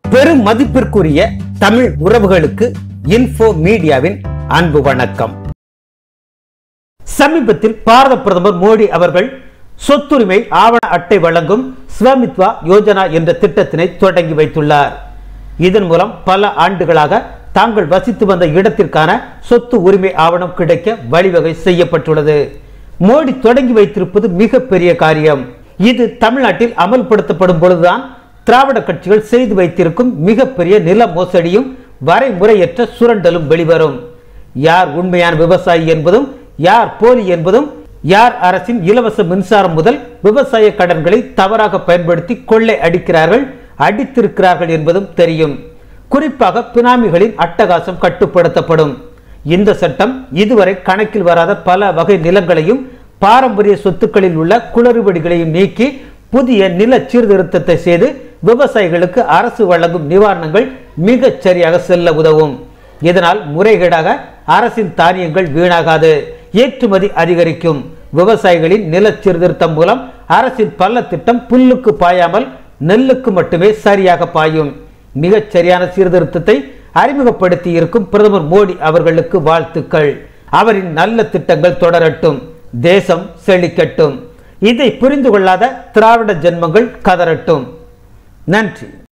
பெரும் மதிப்பிற்குரிய தமிழ் உறவுகளுக்கு இன்ஃபோ மீடியாவின் அன்பு வணக்கம் சமீபத்தில் பாரத பிரதமர் மோடி அவர்கள் சொத்துரிமை ஆவண அட்டை வழங்கும் ஸ்வமித்வா யோஜனா என்ற திட்டத்தினை தொடங்கி வைத்துள்ளார் இதன் மூலம் பல ஆண்டுகளாக தாங்கள் வசித்து வந்த இடத்திற்கான சொத்து உரிமை ஆவணம் கிடைக்க வழிவகை செய்யப்பட்டுள்ளது மோடி தொடங்கி வைத்திருப்பது மிகப்பெரிய காரியம் இது தமிழ்நாட்டில் அமல்படுத்தப்படும் பொழுதுதான் திராவிட கட்சிகள் செய்து வைத்திருக்கும் மிகப்பெரிய நில மோசடியும் வரைமுறையற்ற சுரண்டலும் வெளிவரும் யார் உண்மையான விவசாயி என்பதும் யார் போலி என்பதும் யார் அரசின் இலவச மின்சாரம் முதல் விவசாய கடன்களை தவறாக பயன்படுத்தி கொள்ளை அடிக்கிறார்கள் அடித்திருக்கிறார்கள் என்பதும் தெரியும் குறிப்பாக பினாமிகளின் அட்டகாசம் கட்டுப்படுத்தப்படும் இந்த சட்டம் இதுவரை கணக்கில் வராத பல வகை நிலங்களையும் பாரம்பரிய சொத்துக்களில் உள்ள குளறுபடிகளையும் நீக்கி புதிய நில சீர்திருத்தத்தை செய்து விவசாயிகளுக்கு அரசு வழங்கும் நிவாரணங்கள் மிகச் சரியாக செல்ல உதவும் இதனால் முறைகேடாக அரசின் தானியங்கள் வீணாகாது ஏற்றுமதி அதிகரிக்கும் விவசாயிகளின் நில சீர்திருத்தம் மூலம் அரசின் பல திட்டம் புல்லுக்கு பாயாமல் நெல்லுக்கு மட்டுமே சரியாக பாயும் மிகச் சரியான சீர்திருத்தத்தை அறிமுகப்படுத்தி இருக்கும் பிரதமர் மோடி அவர்களுக்கு வாழ்த்துக்கள் அவரின் நல்ல திட்டங்கள் தொடரட்டும் தேசம் செழிக்கட்டும் இதை புரிந்து கொள்ளாத திராவிட ஜென்மங்கள் கதறட்டும் நன்றி